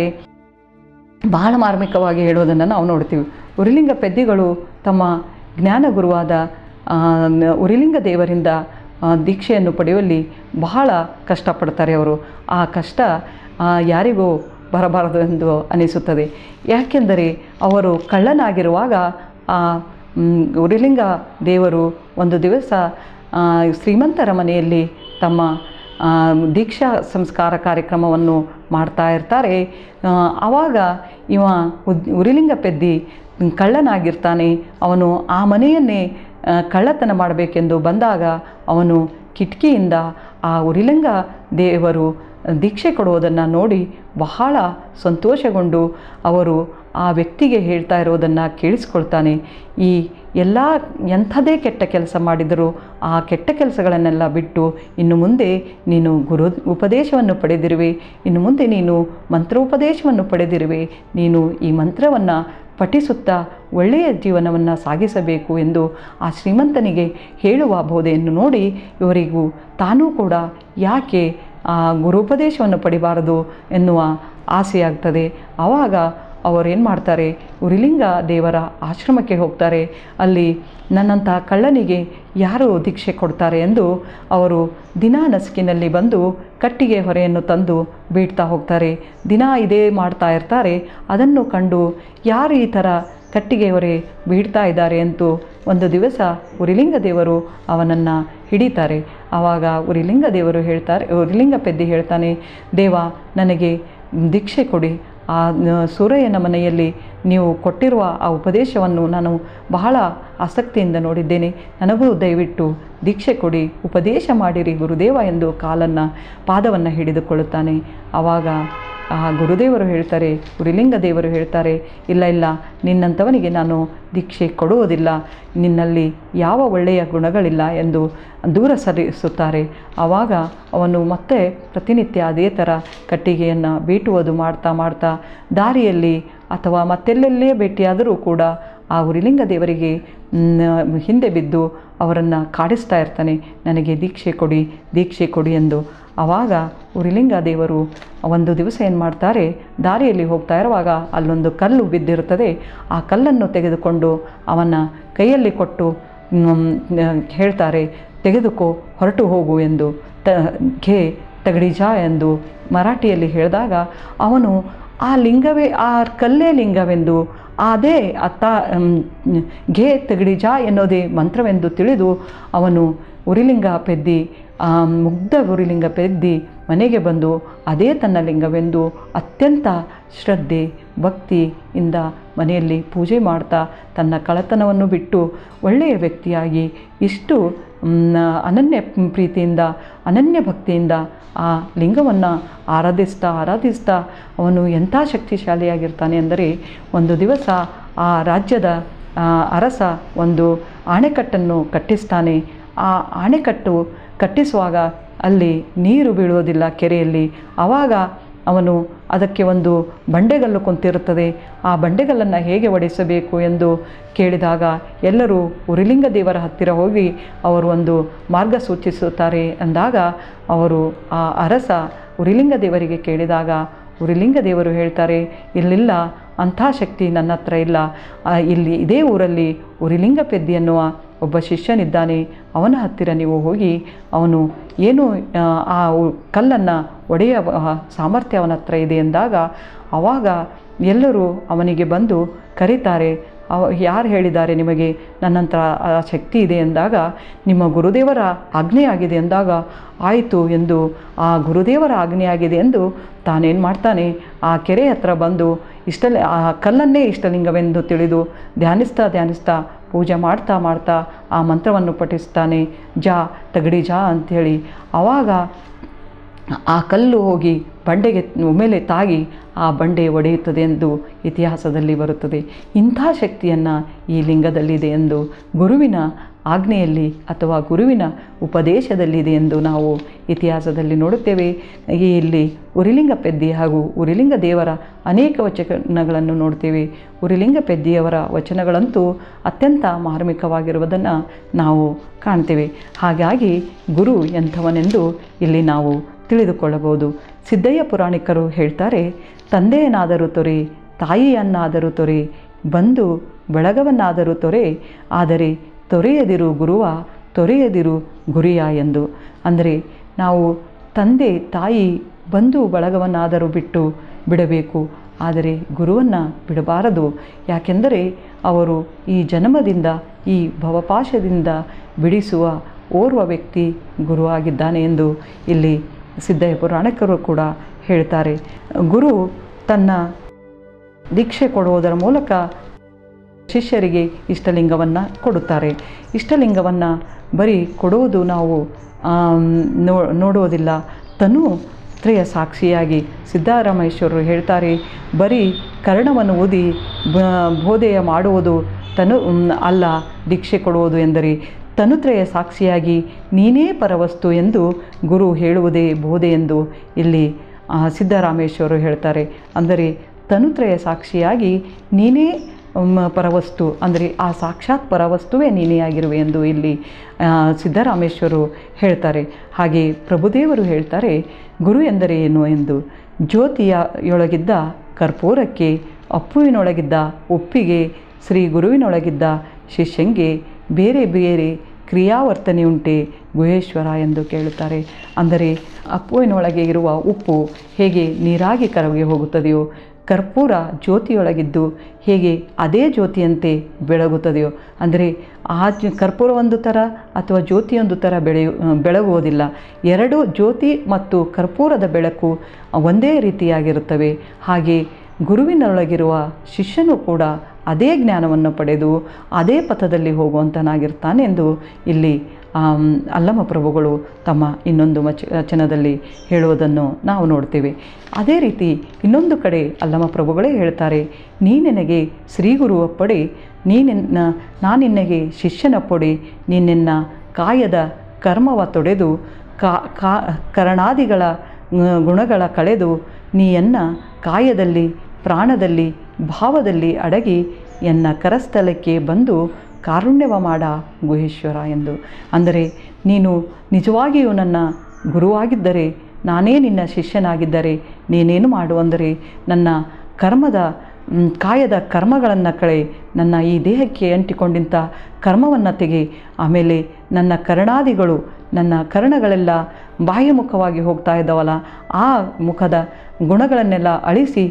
ಬಹಳ ಮಾರ್ಮಿಕವಾಗಿ ಹೇಳೋದನ್ನು ನಾವು ನೋಡ್ತೀವಿ ಉರಿಲಿಂಗ ಪೆದ್ದಿಗಳು ತಮ್ಮ ಜ್ಞಾನ ಗುರುವಾದ ಆ, ನ- ಉರಿಲಿಂಗ ದೇವರಿಂದ ಆ, ದೀಕ್ಷೆಯನ್ನು ಪಡೆಯುವಲ್ಲಿ ಬಹಳ ಕಷ್ಟಪಡ್ತಾರೆ ಅವರು ಆ ಕಷ್ಟ ಆ, ಯಾರಿಗೂ ಬರಬಾರದು ಎಂದು ಅನಿಸುತ್ತದೆ ಯಾಕೆಂದರೆ ಅವರು ಕಳ್ಳನಾಗಿರುವಾಗ ಆ ಮ್, ಉರಿಲಿಂಗ ದೇವರು ಒಂದು ದಿವಸ ಆ, ಶ್ರೀಮಂತರ ಮನೆಯಲ್ಲಿ ತಮ್ಮ ಆ, ದೀಕ್ಷಾ ಸಂಸ್ಕಾರ ಕಾರ್ಯಕ್ರಮವನ್ನು ಮಾಡ್ತಾ ಇರ್ತಾರೆ ಆ, ಆವಾಗ ಇವ ಉದ್- ಉರಿಲಿಂಗ ಪೆದ್ದಿ ಕಳ್ಳನಾಗಿರ್ತಾನೆ ಅವನು ಆ ಮನೆಯನ್ನೇ ಆ, ಕಳ್ಳತನ ಮಾಡಬೇಕೆಂದು ಬಂದಾಗ ಅವನು ಕಿಟಕಿಯಿಂದ ಆ ಉರಿಲಿಂಗ ದೇವರು ದೀಕ್ಷೆ ಕೊಡುವುದನ್ನು ನೋಡಿ ಬಹಳ ಸಂತೋಷಗೊಂಡು ಅವರು ಆ ವ್ಯಕ್ತಿಗೆ ಹೇಳ್ತಾ ಇರೋದನ್ನು ಕೇಳಿಸ್ಕೊಳ್ತಾನೆ ಈ ಎಲ್ಲ ಎಂಥದೇ ಕೆಟ್ಟ ಕೆಲಸ ಮಾಡಿದರೂ ಆ ಕೆಟ್ಟ ಕೆಲಸಗಳನ್ನೆಲ್ಲ ಬಿಟ್ಟು ಇನ್ನು ಮುಂದೆ ನೀನು ಗುರು ಉಪದೇಶವನ್ನು ಪಡೆದಿರುವೆ ಇನ್ನು ಮುಂದೆ ನೀನು ಮಂತ್ರೋಪದೇಶವನ್ನು ಪಡೆದಿರುವೆ ನೀನು ಈ ಮಂತ್ರವನ್ನು ಪಠಿಸುತ್ತಾ ಒಳ್ಳೆಯ ಜೀವನವನ್ನು ಸಾಗಿಸಬೇಕು ಎಂದು ಆ ಶ್ರೀಮಂತನಿಗೆ ಹೇಳುವ ಬೋಧೆಯನ್ನು ನೋಡಿ ಇವರಿಗೂ ತಾನೂ ಕೂಡ ಯಾಕೆ ಆ ಗುರುಪದೇಶವನ್ನು ಪಡಿಬಾರದು ಎನ್ನುವ ಆಸೆಯಾಗ್ತದೆ ಆವಾಗ ಅವರೇನು ಮಾಡ್ತಾರೆ ಉರಿಲಿಂಗ ದೇವರ ಆಶ್ರಮಕ್ಕೆ ಹೋಗ್ತಾರೆ ಅಲ್ಲಿ ನನ್ನಂಥ ಕಳ್ಳನಿಗೆ ಯಾರು ದೀಕ್ಷೆ ಕೊಡ್ತಾರೆ ಎಂದು ಅವರು ದಿನಾ ನಸುಕಿನಲ್ಲಿ ಬಂದು ಕಟ್ಟಿಗೆ ಹೊರೆಯನ್ನು ತಂದು ಬೀಡ್ತಾ ಹೋಗ್ತಾರೆ ದಿನ ಇದೇ ಮಾಡ್ತಾ ಇರ್ತಾರೆ ಅದನ್ನು ಕಂಡು ಯಾರು ಈ ಥರ ಕಟ್ಟಿಗೆ ಹೊರೆ ಬೀಡ್ತಾ ಇದ್ದಾರೆ ಅಂತೂ ಒಂದು ದಿವಸ ಉರಿಲಿಂಗ ದೇವರು ಅವನನ್ನು ಹಿಡಿತಾರೆ ಆವಾಗ ಉರಿಲಿಂಗ ದೇವರು ಹೇಳ್ತಾರೆ ಉರಿಲಿಂಗ ಪೆದ್ದಿ ಹೇಳ್ತಾನೆ ದೇವ ನನಗೆ ದೀಕ್ಷೆ ಕೊಡಿ ಆ ನ- ಸೂರಯ್ಯನ ಮನೆಯಲ್ಲಿ ನೀವು ಕೊಟ್ಟಿರುವ ಆ ಉಪದೇಶವನ್ನು ನಾನು ಬಹಳ ಆಸಕ್ತಿಯಿಂದ ನೋಡಿದ್ದೇನೆ ನನಗೂ ದಯವಿಟ್ಟು ದೀಕ್ಷೆ ಕೊಡಿ ಉಪದೇಶ ಮಾಡಿರಿ ಗುರುದೇವ ಎಂದು ಕಾಲನ್ನು ಪಾದವನ್ನು ಹಿಡಿದುಕೊಳ್ಳುತ್ತಾನೆ ಆವಾಗ ಆ ಗುರುದೇವರು ಹೇಳ್ತಾರೆ ಗುರುಲಿಂಗ ದೇವರು ಹೇಳ್ತಾರೆ ಇಲ್ಲ ಇಲ್ಲ ನಿನ್ನಂಥವನಿಗೆ ನಾನು ದೀಕ್ಷೆ ಕೊಡುವುದಿಲ್ಲ ನಿನ್ನಲ್ಲಿ ಯಾವ ಒಳ್ಳೆಯ ಗುಣಗಳಿಲ್ಲ ಎಂದು ದೂರ ಸರಿಸುತ್ತಾರೆ ಆವಾಗ ಅವನು ಮತ್ತೆ ಪ್ರತಿನಿತ್ಯ ಅದೇ ಥರ ಕಟ್ಟಿಗೆಯನ್ನು ಬೀಟುವುದು ಮಾಡ್ತಾ ಮಾಡ್ತಾ ದಾರಿಯಲ್ಲಿ ಅಥವಾ ಮತ್ತೆಲ್ಲೆಲ್ಲೇ ಭೇಟಿಯಾದರೂ ಕೂಡ ಆ ಉರಿಲಿಂಗ ದೇವರಿಗೆ ಮ್, ಹಿಂದೆ ಬಿದ್ದು ಅವರನ್ನು ಕಾಡಿಸ್ತಾ ಇರ್ತಾನೆ ನನಗೆ ದೀಕ್ಷೆ ಕೊಡಿ ದೀಕ್ಷೆ ಕೊಡಿ ಎಂದು ಆವಾಗ ಉರಿಲಿಂಗ ದೇವರು ಒಂದು ದಿವಸ ಏನು ಮಾಡ್ತಾರೆ ದಾರಿಯಲ್ಲಿ ಹೋಗ್ತಾ ಇರುವಾಗ ಅಲ್ಲೊಂದು ಕಲ್ಲು ಬಿದ್ದಿರುತ್ತದೆ ಆ ಕಲ್ಲನ್ನು ತೆಗೆದುಕೊಂಡು ಅವನ ಕೈಯಲ್ಲಿ ಕೊಟ್ಟು ಮ್, ಹೇಳ್ತಾರೆ ತೆಗೆದುಕೋ ಹೊರಟು ಹೋಗು ಎಂದು ತ ಘೇ ತಗಡಿಜಾ ಎಂದು ಮರಾಠಿಯಲ್ಲಿ ಹೇಳಿದಾಗ ಅವನು ಆ ಲಿಂಗವೇ ಆ ಕಲ್ಲೇ ಲಿಂಗವೆಂದು ಅದೇ ಅತ್ತ ಮ್, ಘೇ ತಗಡಿಜಾ ಎನ್ನೋದೇ ಮಂತ್ರವೆಂದು ತಿಳಿದು ಅವನು ಉರಿಲಿಂಗ ಪೆದ್ದಿ ಆ ಮುಗ್ಧ ಉರಿಲಿಂಗ ಪೆದ್ದಿ ಮನೆಗೆ ಬಂದು ಅದೇ ತನ್ನ ಲಿಂಗವೆಂದು ಅತ್ಯಂತ ಶ್ರದ್ಧೆ ಭಕ್ತಿಯಿಂದ ಮನೆಯಲ್ಲಿ ಪೂಜೆ ಮಾಡ್ತಾ ತನ್ನ ಕಳತನವನ್ನು ಬಿಟ್ಟು ಒಳ್ಳೆಯ ವ್ಯಕ್ತಿಯಾಗಿ ಇಷ್ಟು ಮ್, ಅನನ್ಯ ಪ್ರೀತಿಯಿಂದ ಅನನ್ಯ ಭಕ್ತಿಯಿಂದ ಆ ಲಿಂಗವನ್ನು ಆರಾಧಿಸ್ತಾ ಆರಾಧಿಸ್ತಾ ಅವನು ಎಂಥ ಶಕ್ತಿಶಾಲಿಯಾಗಿರ್ತಾನೆ ಅಂದರೆ ಒಂದು ದಿವಸ ಆ ರಾಜ್ಯದ ಆ, ಅರಸ ಒಂದು ಆಣೆಕಟ್ಟನ್ನು ಕಟ್ಟಿಸ್ತಾನೆ ಆ ಆಣೆಕಟ್ಟು ಕಟ್ಟಿಸುವಾಗ ಅಲ್ಲಿ ನೀರು ಬೀಳುವುದಿಲ್ಲ ಕೆರೆಯಲ್ಲಿ ಆವಾಗ ಅವನು ಅದಕ್ಕೆ ಒಂದು ಬಂಡೆಗಲ್ಲು ಕುಂತಿರುತ್ತದೆ ಆ ಬಂಡೆಗಲ್ಲನ್ನು ಹೇಗೆ ಒಡೆಸಬೇಕು ಎಂದು ಕೇಳಿದಾಗ ಎಲ್ಲರೂ ಉರಿಲಿಂಗ ದೇವರ ಹತ್ತಿರ ಹೋಗಿ ಅವರು ಒಂದು ಮಾರ್ಗ ಸೂಚಿಸುತ್ತಾರೆ ಅಂದಾಗ ಅವರು ಆ ಅರಸ ಉರಿಲಿಂಗ ದೇವರಿಗೆ ಕೇಳಿದಾಗ ಉರಿಲಿಂಗ ದೇವರು ಹೇಳ್ತಾರೆ ಇಲ್ಲಿಲ್ಲ ಅಂಥ ಶಕ್ತಿ ನನ್ನ ಹತ್ರ ಇಲ್ಲ ಆ, ಇಲ್ಲಿ ಇದೇ ಊರಲ್ಲಿ ಉರಿಲಿಂಗ ಪೆದ್ದಿ ಎನ್ನುವ ಒಬ್ಬ ಶಿಷ್ಯನಿದ್ದಾನೆ ಅವನ ಹತ್ತಿರ ನೀವು ಹೋಗಿ ಅವನು ಏನು ಆ, ಆ ಕಲ್ಲನ್ನು ಒಡೆಯ ಆ, ಸಾಮರ್ಥ್ಯ ಅವನ ಹತ್ರ ಇದೆ ಎಂದಾಗ ಆವಾಗ ಎಲ್ಲರೂ ಅವನಿಗೆ ಬಂದು ಕರೀತಾರೆ ಅವ ಯಾರು ಹೇಳಿದ್ದಾರೆ ನಿಮಗೆ ನನ್ನ ಹತ್ರ ಆ ಶಕ್ತಿ ಇದೆ ಎಂದಾಗ ನಿಮ್ಮ ಗುರುದೇವರ ಆಜ್ಞೆಯಾಗಿದೆ ಎಂದಾಗ ಆಯಿತು ಎಂದು ಆ ಗುರುದೇವರ ಆಜ್ಞೆಯಾಗಿದೆ ಎಂದು ತಾನೇನು ಮಾಡ್ತಾನೆ ಆ ಕೆರೆ ಹತ್ರ ಬಂದು ಇಷ್ಟಲಿ ಆ ಕಲ್ಲನ್ನೇ ಇಷ್ಟಲಿಂಗವೆಂದು ತಿಳಿದು ಧ್ಯಾನಿಸ್ತಾ ಧ್ಯಾನಿಸ್ತಾ ಪೂಜೆ ಮಾಡ್ತಾ ಮಾಡ್ತಾ ಆ ಮಂತ್ರವನ್ನು ಪಠಿಸ್ತಾನೆ ಜಾ ತಗಡಿ ಜಾ ಅಂಥೇಳಿ ಆವಾಗ ಆ ಕಲ್ಲು ಹೋಗಿ ಬಂಡೆಗೆ ಮೇಲೆ ತಾಗಿ ಆ ಬಂಡೆ ಒಡೆಯುತ್ತದೆ ಎಂದು ಇತಿಹಾಸದಲ್ಲಿ ಬರುತ್ತದೆ ಇಂಥ ಶಕ್ತಿಯನ್ನು ಈ ಲಿಂಗದಲ್ಲಿದೆ ಎಂದು ಗುರುವಿನ ಆಜ್ಞೆಯಲ್ಲಿ ಅಥವಾ ಗುರುವಿನ ಉಪದೇಶದಲ್ಲಿದೆ ಎಂದು ನಾವು ಇತಿಹಾಸದಲ್ಲಿ ನೋಡುತ್ತೇವೆ ಈ ಇಲ್ಲಿ ಉರಿಲಿಂಗ ಪೆದ್ದಿ ಹಾಗೂ ಉರಿಲಿಂಗ ದೇವರ ಅನೇಕ ವಚನಗಳನ್ನು ನೋಡ್ತೇವೆ ಉರಿಲಿಂಗ ಪೆದ್ದಿಯವರ ವಚನಗಳಂತೂ ಅತ್ಯಂತ ಮಾರ್ಮಿಕವಾಗಿರುವುದನ್ನು ನಾವು ಕಾಣ್ತೇವೆ ಹಾಗಾಗಿ ಗುರು ಎಂಥವನೆಂದು ಇಲ್ಲಿ ನಾವು ತಿಳಿದುಕೊಳ್ಳಬಹುದು ಸಿದ್ದಯ್ಯ ಪುರಾಣಿಕರು ಹೇಳ್ತಾರೆ ತಂದೆಯನ್ನಾದರೂ ತೊರೆ ತಾಯಿಯನ್ನಾದರೂ ತೊರೆ ಬಂದು ಬೆಳಗವನ್ನಾದರೂ ತೊರೆ ಆದರೆ ತೊರೆಯದಿರು ಗುರುವ ತೊರೆಯದಿರು ಗುರಿಯ ಎಂದು ಅಂದರೆ ನಾವು ತಂದೆ ತಾಯಿ ಬಂಧು ಬಳಗವನ್ನಾದರೂ ಬಿಟ್ಟು ಬಿಡಬೇಕು ಆದರೆ ಗುರುವನ್ನು ಬಿಡಬಾರದು ಯಾಕೆಂದರೆ ಅವರು ಈ ಜನ್ಮದಿಂದ ಈ ಭವಪಾಶದಿಂದ ಬಿಡಿಸುವ ಓರ್ವ ವ್ಯಕ್ತಿ ಗುರುವಾಗಿದ್ದಾನೆ ಎಂದು ಇಲ್ಲಿ ಸಿದ್ದಯ್ಯ ಪುರಾಣಿಕರು ಕೂಡ ಹೇಳ್ತಾರೆ ಗುರು ತನ್ನ ದೀಕ್ಷೆ ಕೊಡುವುದರ ಮೂಲಕ ಶಿಷ್ಯರಿಗೆ ಇಷ್ಟಲಿಂಗವನ್ನು ಕೊಡುತ್ತಾರೆ ಇಷ್ಟಲಿಂಗವನ್ನು ಬರೀ ಕೊಡುವುದು ನಾವು ನೋ ನೋಡುವುದಿಲ್ಲ ತನು ತ್ರಯ ಸಾಕ್ಷಿಯಾಗಿ ಸಿದ್ದರಾಮೇಶ್ವರರು ಹೇಳ್ತಾರೆ ಬರೀ ಕರ್ಣವನ್ನು ಓದಿ ಬೋಧೆಯ ಮಾಡುವುದು ತನು ಅಲ್ಲ ದೀಕ್ಷೆ ಕೊಡುವುದು ಎಂದರೆ ತನುತ್ರಯ ಸಾಕ್ಷಿಯಾಗಿ ನೀನೇ ಪರವಸ್ತು ಎಂದು ಗುರು ಹೇಳುವುದೇ ಬೋಧೆ ಎಂದು ಇಲ್ಲಿ ಸಿದ್ದರಾಮೇಶ್ವರರು ಹೇಳ್ತಾರೆ ಅಂದರೆ ತನುತ್ರಯ ಸಾಕ್ಷಿಯಾಗಿ ನೀನೇ ಪರವಸ್ತು ಅಂದರೆ ಆ ಸಾಕ್ಷಾತ್ ಪರವಸ್ತುವೇ ನೀನೇ ಆಗಿರುವೆ ಎಂದು ಇಲ್ಲಿ ಸಿದ್ದರಾಮೇಶ್ವರು ಹೇಳ್ತಾರೆ ಹಾಗೆ ಪ್ರಭುದೇವರು ಹೇಳ್ತಾರೆ ಗುರು ಎಂದರೆ ಏನು ಎಂದು ಜ್ಯೋತಿಯೊಳಗಿದ್ದ ಕರ್ಪೂರಕ್ಕೆ ಅಪ್ಪುವಿನೊಳಗಿದ್ದ ಒಪ್ಪಿಗೆ ಶ್ರೀ ಗುರುವಿನೊಳಗಿದ್ದ ಶಿಷ್ಯಂಗೆ ಬೇರೆ ಬೇರೆ ಕ್ರಿಯಾವರ್ತನೆಯುಂಟೆ ಗುಹೇಶ್ವರ ಎಂದು ಕೇಳುತ್ತಾರೆ ಅಂದರೆ ಅಪ್ಪುವಿನೊಳಗೆ ಇರುವ ಉಪ್ಪು ಹೇಗೆ ನೀರಾಗಿ ಕರಗಿ ಹೋಗುತ್ತದೆಯೋ ಕರ್ಪೂರ ಜ್ಯೋತಿಯೊಳಗಿದ್ದು ಹೇಗೆ ಅದೇ ಜ್ಯೋತಿಯಂತೆ ಬೆಳಗುತ್ತದೆಯೋ ಅಂದರೆ ಆ ಕರ್ಪೂರ ಒಂದು ಥರ ಅಥವಾ ಜ್ಯೋತಿಯೊಂದು ಥರ ಬೆಳೆಯು ಬೆಳಗುವುದಿಲ್ಲ ಎರಡು ಜ್ಯೋತಿ ಮತ್ತು ಕರ್ಪೂರದ ಬೆಳಕು ಒಂದೇ ರೀತಿಯಾಗಿರುತ್ತವೆ ಹಾಗೆ ಗುರುವಿನೊಳಗಿರುವ ಶಿಷ್ಯನು ಕೂಡ ಅದೇ ಜ್ಞಾನವನ್ನು ಪಡೆದು ಅದೇ ಪಥದಲ್ಲಿ ಹೋಗುವಂತನಾಗಿರ್ತಾನೆ ಎಂದು ಇಲ್ಲಿ ಅಲ್ಲಮ ಪ್ರಭುಗಳು ತಮ್ಮ ಇನ್ನೊಂದು ವಚ ವಚನದಲ್ಲಿ ಹೇಳುವುದನ್ನು ನಾವು ನೋಡ್ತೇವೆ ಅದೇ ರೀತಿ ಇನ್ನೊಂದು ಕಡೆ ಅಲ್ಲಮ ಪ್ರಭುಗಳೇ ಹೇಳ್ತಾರೆ ನೀ ನನಗೆ ಶ್ರೀಗುರು ಒಪ್ಪಡೆ ನೀನಿನ್ನ ನಾನಿನ್ನಗೆ ಶಿಷ್ಯನಪ್ಪೊಡೆ ನೀನೆನ್ನ ಕಾಯದ ಕರ್ಮವ ತೊಡೆದು ಕಾ ಕರಣಾದಿಗಳ ಗುಣಗಳ ಕಳೆದು ನೀಯನ್ನ ಕಾಯದಲ್ಲಿ ಪ್ರಾಣದಲ್ಲಿ ಭಾವದಲ್ಲಿ ಅಡಗಿ ಎನ್ನ ಕರಸ್ಥಲಕ್ಕೆ ಬಂದು ಕಾರುಣ್ಯವ ಮಾಡ ಗುಹೇಶ್ವರ ಎಂದು ಅಂದರೆ ನೀನು ನಿಜವಾಗಿಯೂ ನನ್ನ ಗುರುವಾಗಿದ್ದರೆ ನಾನೇ ನಿನ್ನ ಶಿಷ್ಯನಾಗಿದ್ದರೆ ನೀನೇನು ಮಾಡು ಅಂದರೆ ನನ್ನ ಕರ್ಮದ ಕಾಯದ ಕರ್ಮಗಳನ್ನು ಕಳೆ ನನ್ನ ಈ ದೇಹಕ್ಕೆ ಅಂಟಿಕೊಂಡಿಂಥ ಕರ್ಮವನ್ನು ತೆಗೆ ಆಮೇಲೆ ನನ್ನ ಕರ್ಣಾದಿಗಳು ನನ್ನ ಕರ್ಣಗಳೆಲ್ಲ ಬಾಹ್ಯಮುಖವಾಗಿ ಹೋಗ್ತಾ ಇದ್ದಾವಲ್ಲ ಆ ಮುಖದ ಗುಣಗಳನ್ನೆಲ್ಲ ಅಳಿಸಿ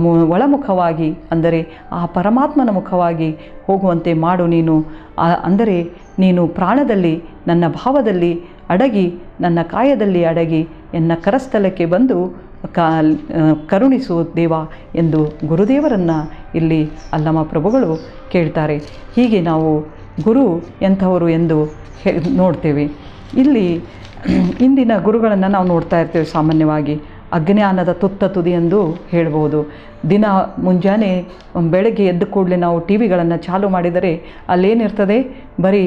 ಒಳಮುಖವಾಗಿ ಅಂದರೆ ಆ ಪರಮಾತ್ಮನ ಮುಖವಾಗಿ ಹೋಗುವಂತೆ ಮಾಡು ನೀನು ಅಂದರೆ ನೀನು ಪ್ರಾಣದಲ್ಲಿ ನನ್ನ ಭಾವದಲ್ಲಿ ಅಡಗಿ ನನ್ನ ಕಾಯದಲ್ಲಿ ಅಡಗಿ ಎನ್ನ ಕರಸ್ಥಲಕ್ಕೆ ಬಂದು ಕಾ ಕರುಣಿಸು ದೇವ ಎಂದು ಗುರುದೇವರನ್ನು ಇಲ್ಲಿ ಅಲ್ಲಮ ಪ್ರಭುಗಳು ಕೇಳ್ತಾರೆ ಹೀಗೆ ನಾವು ಗುರು ಎಂಥವರು ಎಂದು ಹೇ ನೋಡ್ತೇವೆ ಇಲ್ಲಿ ಇಂದಿನ ಗುರುಗಳನ್ನು ನಾವು ನೋಡ್ತಾ ಇರ್ತೇವೆ ಸಾಮಾನ್ಯವಾಗಿ ಅಜ್ಞಾನದ ತುತ್ತ ತುದಿ ಎಂದು ಹೇಳ್ಬೋದು ದಿನ ಮುಂಜಾನೆ ಬೆಳಗ್ಗೆ ಎದ್ದ ಕೂಡಲೇ ನಾವು ಟಿ ವಿಗಳನ್ನು ಚಾಲು ಮಾಡಿದರೆ ಅಲ್ಲೇನಿರ್ತದೆ ಬರೀ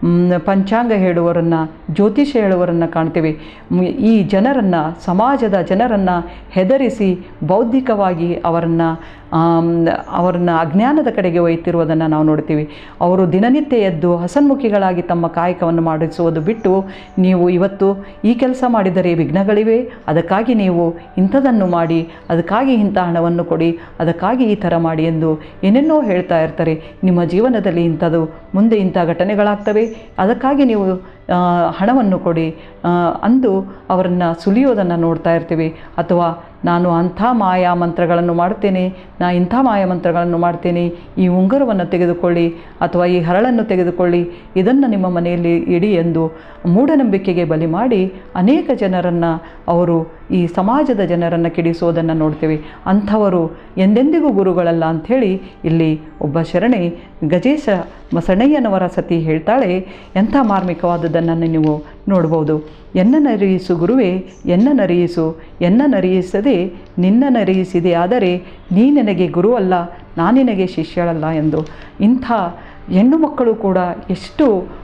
ಪಂಚಾಂಗ ಹೇಳುವವರನ್ನು ಜ್ಯೋತಿಷ್ಯ ಹೇಳುವವರನ್ನು ಕಾಣ್ತೇವೆ ಈ ಜನರನ್ನು ಸಮಾಜದ ಜನರನ್ನು ಹೆದರಿಸಿ ಬೌದ್ಧಿಕವಾಗಿ ಅವರನ್ನು ಅವರನ್ನು ಅಜ್ಞಾನದ ಕಡೆಗೆ ಒಯ್ತಿರುವುದನ್ನು ನಾವು ನೋಡ್ತೀವಿ ಅವರು ದಿನನಿತ್ಯ ಎದ್ದು ಹಸನ್ಮುಖಿಗಳಾಗಿ ತಮ್ಮ ಕಾಯಕವನ್ನು ಮಾಡಿಸುವುದು ಬಿಟ್ಟು ನೀವು ಇವತ್ತು ಈ ಕೆಲಸ ಮಾಡಿದರೆ ವಿಘ್ನಗಳಿವೆ ಅದಕ್ಕಾಗಿ ನೀವು ಇಂಥದನ್ನು ಮಾಡಿ ಅದಕ್ಕಾಗಿ ಇಂಥ ಹಣವನ್ನು ಕೊಡಿ ಅದಕ್ಕಾಗಿ ಈ ಥರ ಮಾಡಿ ಎಂದು ಏನೇನೋ ಹೇಳ್ತಾ ಇರ್ತಾರೆ ನಿಮ್ಮ ಜೀವನದಲ್ಲಿ ಇಂಥದ್ದು ಮುಂದೆ ಇಂಥ ಘಟನೆಗಳಾಗ್ತವೆ ಅದಕ್ಕಾಗಿ ನೀವು ಹಣವನ್ನು ಕೊಡಿ ಅಂದು ಅವರನ್ನು ಸುಲಿಯೋದನ್ನು ನೋಡ್ತಾ ಇರ್ತೀವಿ ಅಥವಾ ನಾನು ಅಂಥ ಮಾಯಾ ಮಂತ್ರಗಳನ್ನು ಮಾಡ್ತೇನೆ ನಾ ಇಂಥ ಮಾಯಾ ಮಂತ್ರಗಳನ್ನು ಮಾಡ್ತೇನೆ ಈ ಉಂಗುರವನ್ನು ತೆಗೆದುಕೊಳ್ಳಿ ಅಥವಾ ಈ ಹರಳನ್ನು ತೆಗೆದುಕೊಳ್ಳಿ ಇದನ್ನು ನಿಮ್ಮ ಮನೆಯಲ್ಲಿ ಇಡಿ ಎಂದು ಮೂಢನಂಬಿಕೆಗೆ ಬಲಿ ಮಾಡಿ ಅನೇಕ ಜನರನ್ನು ಅವರು ಈ ಸಮಾಜದ ಜನರನ್ನು ಕೆಡಿಸೋದನ್ನು ನೋಡ್ತೇವೆ ಅಂಥವರು ಎಂದೆಂದಿಗೂ ಗುರುಗಳಲ್ಲ ಅಂಥೇಳಿ ಇಲ್ಲಿ ಒಬ್ಬ ಶರಣೆ ಗಜೇಶ ಮಸಣಯ್ಯನವರ ಸತಿ ಹೇಳ್ತಾಳೆ ಎಂಥ ಮಾರ್ಮಿಕವಾದದ್ದನ್ನು ನೀವು ನೋಡ್ಬೋದು ಎನ್ನ ನರಿಯಿಸು ಗುರುವೇ ಎನ್ನ ನರಿಯಿಸು ಎನ್ನ ನರಿಯಿಸದೆ ನಿನ್ನ ನರಿಯಿಸಿದೆ ಆದರೆ ನೀ ನನಗೆ ಗುರುವಲ್ಲ ನಾನಿನಗೆ ಶಿಷ್ಯಳಲ್ಲ ಎಂದು ಇಂಥ ಹೆಣ್ಣು ಮಕ್ಕಳು ಕೂಡ ಎಷ್ಟು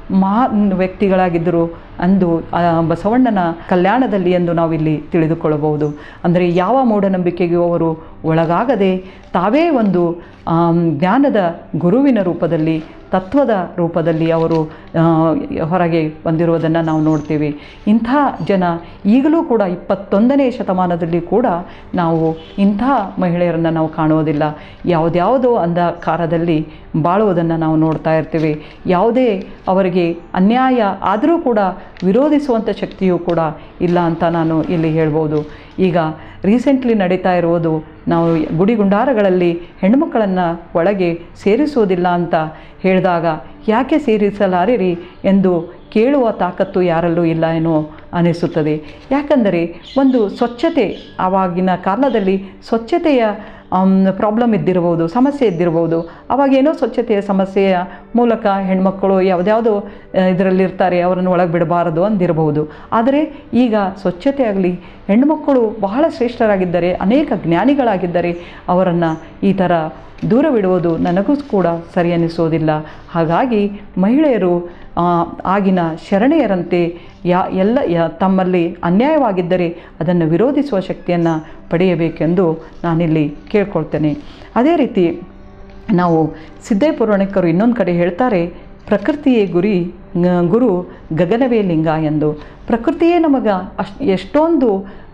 ಮಹಾನ್ ವ್ಯಕ್ತಿಗಳಾಗಿದ್ದರು ಅಂದು ಆ ಬಸವಣ್ಣನ ಕಲ್ಯಾಣದಲ್ಲಿ ಎಂದು ನಾವಿಲ್ಲಿ ತಿಳಿದುಕೊಳ್ಳಬಹುದು ಅಂದರೆ ಯಾವ ಮೂಢನಂಬಿಕೆಗೂ ಅವರು ಒಳಗಾಗದೆ ತಾವೇ ಒಂದು ಆಮ್, ಜ್ಞಾನದ ಗುರುವಿನ ರೂಪದಲ್ಲಿ ತತ್ವದ ರೂಪದಲ್ಲಿ ಅವರು ಆ, ಹೊರಗೆ ಬಂದಿರುವುದನ್ನು ನಾವು ನೋಡ್ತೀವಿ ಇಂಥ ಜನ ಈಗಲೂ ಕೂಡ ಇಪ್ಪತ್ತೊಂದನೇ ಶತಮಾನದಲ್ಲಿ ಕೂಡ ನಾವು ಇಂಥ ಮಹಿಳೆಯರನ್ನು ನಾವು ಕಾಣುವುದಿಲ್ಲ ಯಾವುದ್ಯಾವುದೋ ಅಂಧಕಾರದಲ್ಲಿ ಬಾಳುವುದನ್ನು ನಾವು ನೋಡ್ತಾ ಇರ್ತೀವಿ ಯಾವುದೇ ಅವರಿಗೆ ಅನ್ಯಾಯ ಆದರೂ ಕೂಡ ವಿರೋಧಿಸುವಂಥ ಶಕ್ತಿಯೂ ಕೂಡ ಇಲ್ಲ ಅಂತ ನಾನು ಇಲ್ಲಿ ಹೇಳ್ಬೋದು ಈಗ ರೀಸೆಂಟ್ಲಿ ನಡೀತಾ ಇರುವುದು ನಾವು ಗುಡಿಗುಂಡಾರಗಳಲ್ಲಿ ಹೆಣ್ಣುಮಕ್ಕಳನ್ನು ಒಳಗೆ ಸೇರಿಸುವುದಿಲ್ಲ ಅಂತ ಹೇಳಿದಾಗ ಯಾಕೆ ಸೇರಿಸಲಾರಿರಿ ಎಂದು ಕೇಳುವ ತಾಕತ್ತು ಯಾರಲ್ಲೂ ಇಲ್ಲ ಏನೋ ಅನಿಸುತ್ತದೆ ಯಾಕಂದರೆ ಒಂದು ಸ್ವಚ್ಛತೆ ಆವಾಗಿನ ಕಾಲದಲ್ಲಿ ಸ್ವಚ್ಛತೆಯ ಪ್ರಾಬ್ಲಮ್ ಇದ್ದಿರಬಹುದು ಸಮಸ್ಯೆ ಇದ್ದಿರಬಹುದು ಅವಾಗೇನೋ ಸ್ವಚ್ಛತೆಯ ಸಮಸ್ಯೆಯ ಮೂಲಕ ಹೆಣ್ಮಕ್ಕಳು ಯಾವುದ್ಯಾವುದೋ ಇದರಲ್ಲಿರ್ತಾರೆ ಅವರನ್ನು ಒಳಗೆ ಬಿಡಬಾರದು ಅಂದಿರಬಹುದು ಆದರೆ ಈಗ ಸ್ವಚ್ಛತೆ ಆಗಲಿ ಹೆಣ್ಣುಮಕ್ಕಳು ಬಹಳ ಶ್ರೇಷ್ಠರಾಗಿದ್ದರೆ ಅನೇಕ ಜ್ಞಾನಿಗಳಾಗಿದ್ದರೆ ಅವರನ್ನು ಈ ಥರ ದೂರವಿಡುವುದು ನನಗೂ ಕೂಡ ಸರಿ ಅನ್ನಿಸೋದಿಲ್ಲ ಹಾಗಾಗಿ ಮಹಿಳೆಯರು ಆ, ಆಗಿನ ಶರಣೆಯರಂತೆ ಯಾ ಎಲ್ಲ ಯ ತಮ್ಮಲ್ಲಿ ಅನ್ಯಾಯವಾಗಿದ್ದರೆ ಅದನ್ನು ವಿರೋಧಿಸುವ ಶಕ್ತಿಯನ್ನು ಪಡೆಯಬೇಕೆಂದು ನಾನಿಲ್ಲಿ ಕೇಳ್ಕೊಳ್ತೇನೆ ಅದೇ ರೀತಿ ನಾವು ಸಿದ್ಧೇ ಪುರಾಣಿಕರು ಇನ್ನೊಂದು ಕಡೆ ಹೇಳ್ತಾರೆ ಪ್ರಕೃತಿಯೇ ಗುರಿ ಗ- ಗುರು ಗಗನವೇ ಲಿಂಗ ಎಂದು ಪ್ರಕೃತಿಯೇ ನಮಗೆ ಅಶ್ ಎಷ್ಟೊಂದು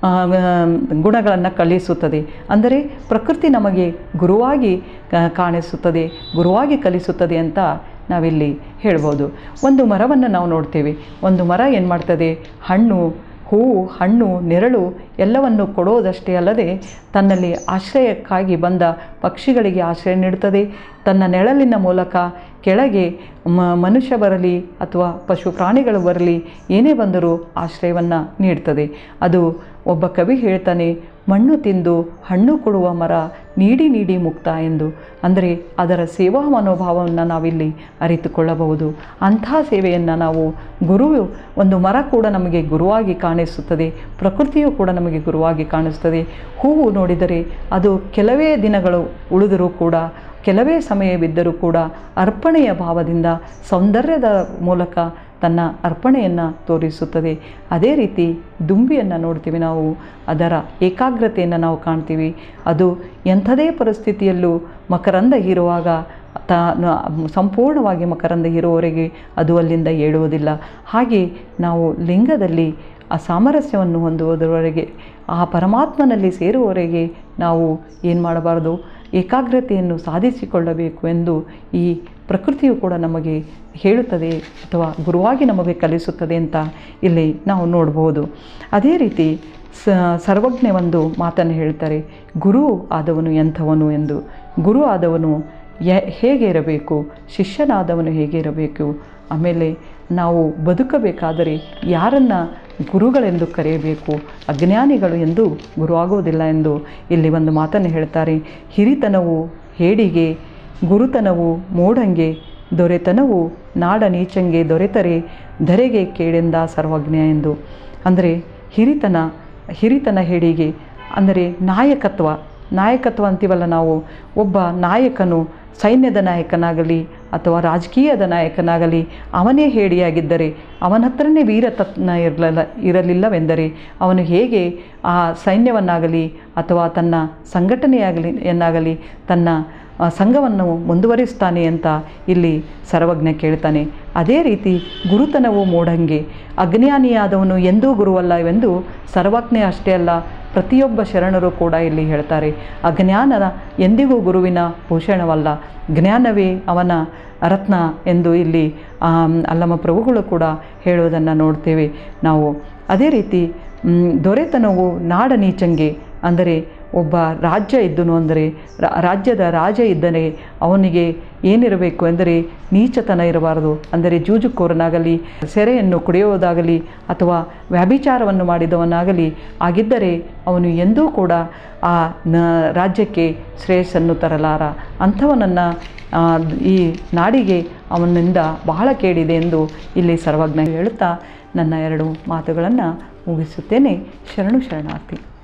ಗುಣಗಳನ್ನು ಕಲಿಸುತ್ತದೆ ಅಂದರೆ ಪ್ರಕೃತಿ ನಮಗೆ ಗುರುವಾಗಿ ಕ- ಕಾಣಿಸುತ್ತದೆ ಗುರುವಾಗಿ ಕಲಿಸುತ್ತದೆ ಅಂತ ನಾವಿಲ್ಲಿ ಹೇಳ್ಬೋದು ಒಂದು ಮರವನ್ನು ನಾವು ನೋಡ್ತೇವೆ ಒಂದು ಮರ ಏನು ಮಾಡ್ತದೆ ಹಣ್ಣು ಹೂವು ಹಣ್ಣು ನೆರಳು ಎಲ್ಲವನ್ನು ಕೊಡೋದಷ್ಟೇ ಅಲ್ಲದೆ ತನ್ನಲ್ಲಿ ಆಶ್ರಯಕ್ಕಾಗಿ ಬಂದ ಪಕ್ಷಿಗಳಿಗೆ ಆಶ್ರಯ ನೀಡುತ್ತದೆ ತನ್ನ ನೆರಳಿನ ಮೂಲಕ ಕೆಳಗೆ ಮ ಮನುಷ್ಯ ಬರಲಿ ಅಥವಾ ಪಶು ಪ್ರಾಣಿಗಳು ಬರಲಿ ಏನೇ ಬಂದರೂ ಆಶ್ರಯವನ್ನು ನೀಡ್ತದೆ ಅದು ಒಬ್ಬ ಕವಿ ಹೇಳ್ತಾನೆ ಮಣ್ಣು ತಿಂದು ಹಣ್ಣು ಕೊಡುವ ಮರ ನೀಡಿ ನೀಡಿ ಮುಕ್ತ ಎಂದು ಅಂದರೆ ಅದರ ಸೇವಾ ಮನೋಭಾವವನ್ನು ನಾವಿಲ್ಲಿ ಅರಿತುಕೊಳ್ಳಬಹುದು ಅಂಥ ಸೇವೆಯನ್ನು ನಾವು ಗುರು ಒಂದು ಮರ ಕೂಡ ನಮಗೆ ಗುರುವಾಗಿ ಕಾಣಿಸುತ್ತದೆ ಪ್ರಕೃತಿಯು ಕೂಡ ನಮಗೆ ಗುರುವಾಗಿ ಕಾಣಿಸ್ತದೆ ಹೂವು ನೋಡಿದರೆ ಅದು ಕೆಲವೇ ದಿನಗಳು ಉಳಿದರೂ ಕೂಡ ಕೆಲವೇ ಸಮಯವಿದ್ದರೂ ಕೂಡ ಅರ್ಪಣೆಯ ಭಾವದಿಂದ ಸೌಂದರ್ಯದ ಮೂಲಕ ತನ್ನ ಅರ್ಪಣೆಯನ್ನು ತೋರಿಸುತ್ತದೆ ಅದೇ ರೀತಿ ದುಂಬಿಯನ್ನು ನೋಡ್ತೀವಿ ನಾವು ಅದರ ಏಕಾಗ್ರತೆಯನ್ನು ನಾವು ಕಾಣ್ತೀವಿ ಅದು ಎಂಥದೇ ಪರಿಸ್ಥಿತಿಯಲ್ಲೂ ಮಕರಂದ ಹೀರುವಾಗ ತಾ ಸಂಪೂರ್ಣವಾಗಿ ಮಕರಂದ ಹೀರುವವರೆಗೆ ಅದು ಅಲ್ಲಿಂದ ಏಳುವುದಿಲ್ಲ ಹಾಗೆ ನಾವು ಲಿಂಗದಲ್ಲಿ ಆ ಸಾಮರಸ್ಯವನ್ನು ಹೊಂದುವುದರವರೆಗೆ ಆ ಪರಮಾತ್ಮನಲ್ಲಿ ಸೇರುವವರೆಗೆ ನಾವು ಏನು ಮಾಡಬಾರದು ಏಕಾಗ್ರತೆಯನ್ನು ಸಾಧಿಸಿಕೊಳ್ಳಬೇಕು ಎಂದು ಈ ಪ್ರಕೃತಿಯು ಕೂಡ ನಮಗೆ ಹೇಳುತ್ತದೆ ಅಥವಾ ಗುರುವಾಗಿ ನಮಗೆ ಕಲಿಸುತ್ತದೆ ಅಂತ ಇಲ್ಲಿ ನಾವು ನೋಡ್ಬೋದು ಅದೇ ರೀತಿ ಸ ಸರ್ವಜ್ಞ ಒಂದು ಮಾತನ್ನು ಹೇಳ್ತಾರೆ ಗುರು ಆದವನು ಎಂಥವನು ಎಂದು ಗುರು ಆದವನು ಯ ಹೇಗೆ ಇರಬೇಕು ಶಿಷ್ಯನಾದವನು ಹೇಗೆ ಇರಬೇಕು ಆಮೇಲೆ ನಾವು ಬದುಕಬೇಕಾದರೆ ಯಾರನ್ನು ಗುರುಗಳೆಂದು ಕರೆಯಬೇಕು ಅಜ್ಞಾನಿಗಳು ಎಂದು ಗುರುವಾಗುವುದಿಲ್ಲ ಎಂದು ಇಲ್ಲಿ ಒಂದು ಮಾತನ್ನು ಹೇಳ್ತಾರೆ ಹಿರಿತನವು ಹೇಡಿಗೆ ಗುರುತನವು ಮೋಢಂಗೆ ದೊರೆತನವು ನಾಡ ನೀಚಂಗೆ ದೊರೆತರೆ ಧರೆಗೆ ಕೇಳೆಂದ ಸರ್ವಜ್ಞ ಎಂದು ಅಂದರೆ ಹಿರಿತನ ಹಿರಿತನ ಹೇಡಿಗೆ ಅಂದರೆ ನಾಯಕತ್ವ ನಾಯಕತ್ವ ಅಂತೀವಲ್ಲ ನಾವು ಒಬ್ಬ ನಾಯಕನು ಸೈನ್ಯದ ನಾಯಕನಾಗಲಿ ಅಥವಾ ರಾಜಕೀಯದ ನಾಯಕನಾಗಲಿ ಅವನೇ ಹೇಡಿಯಾಗಿದ್ದರೆ ಅವನ ಹತ್ರನೇ ವೀರತತ್ನ ಇರಲಿಲ್ಲ ಇರಲಿಲ್ಲವೆಂದರೆ ಅವನು ಹೇಗೆ ಆ ಸೈನ್ಯವನ್ನಾಗಲಿ ಅಥವಾ ತನ್ನ ಸಂಘಟನೆಯಾಗಲಿ ಎನ್ನಾಗಲಿ ತನ್ನ ಆ, ಸಂಘವನ್ನು ಮುಂದುವರಿಸ್ತಾನೆ ಅಂತ ಇಲ್ಲಿ ಸರ್ವಜ್ಞ ಕೇಳ್ತಾನೆ ಅದೇ ರೀತಿ ಗುರುತನವು ಮೂಢಂಗೆ ಅಜ್ಞಾನಿಯಾದವನು ಎಂದೂ ಗುರುವಲ್ಲವೆಂದು ಸರ್ವಜ್ಞ ಅಷ್ಟೇ ಅಲ್ಲ ಪ್ರತಿಯೊಬ್ಬ ಶರಣರು ಕೂಡ ಇಲ್ಲಿ ಹೇಳ್ತಾರೆ ಅಜ್ಞಾನದ ಎಂದಿಗೂ ಗುರುವಿನ ಭೂಷಣವಲ್ಲ ಜ್ಞಾನವೇ ಅವನ ರತ್ನ ಎಂದು ಇಲ್ಲಿ ಆ, ಅಲ್ಲಮ ಪ್ರಭುಗಳು ಕೂಡ ಹೇಳುವುದನ್ನು ನೋಡ್ತೇವೆ ನಾವು ಅದೇ ರೀತಿ ಮ್, ದೊರೆತನವು ನಾಡ ನೀಚಂಗೆ ಅಂದರೆ ಒಬ್ಬ ರಾಜ್ಯ ಇದ್ದನು ಅಂದರೆ ರಾ- ರಾಜ್ಯದ ರಾಜ ಇದ್ದರೆ ಅವನಿಗೆ ಏನಿರಬೇಕು ಎಂದರೆ ನೀಚತನ ಇರಬಾರದು ಅಂದರೆ ಜೂಜುಕೋರನಾಗಲಿ ಸೆರೆಯನ್ನು ಕುಡಿಯುವುದಾಗಲಿ ಅಥವಾ ವ್ಯಾಭಿಚಾರವನ್ನು ಮಾಡಿದವನಾಗಲಿ ಆಗಿದ್ದರೆ ಅವನು ಎಂದೂ ಕೂಡ ಆ ನ ರಾಜ್ಯಕ್ಕೆ ಶ್ರೇಯಸ್ಸನ್ನು ತರಲಾರ ಅಂಥವನನ್ನು ಆ, ಈ ನಾಡಿಗೆ ಅವನಿಂದ ಬಹಳ ಕೇಡಿದೆ ಎಂದು ಇಲ್ಲಿ ಸರ್ವಜ್ಞ ಹೇಳುತ್ತಾ ನನ್ನ ಎರಡು ಮಾತುಗಳನ್ನು ಮುಗಿಸುತ್ತೇನೆ ಶರಣು ಶರಣಾರ್ಥಿ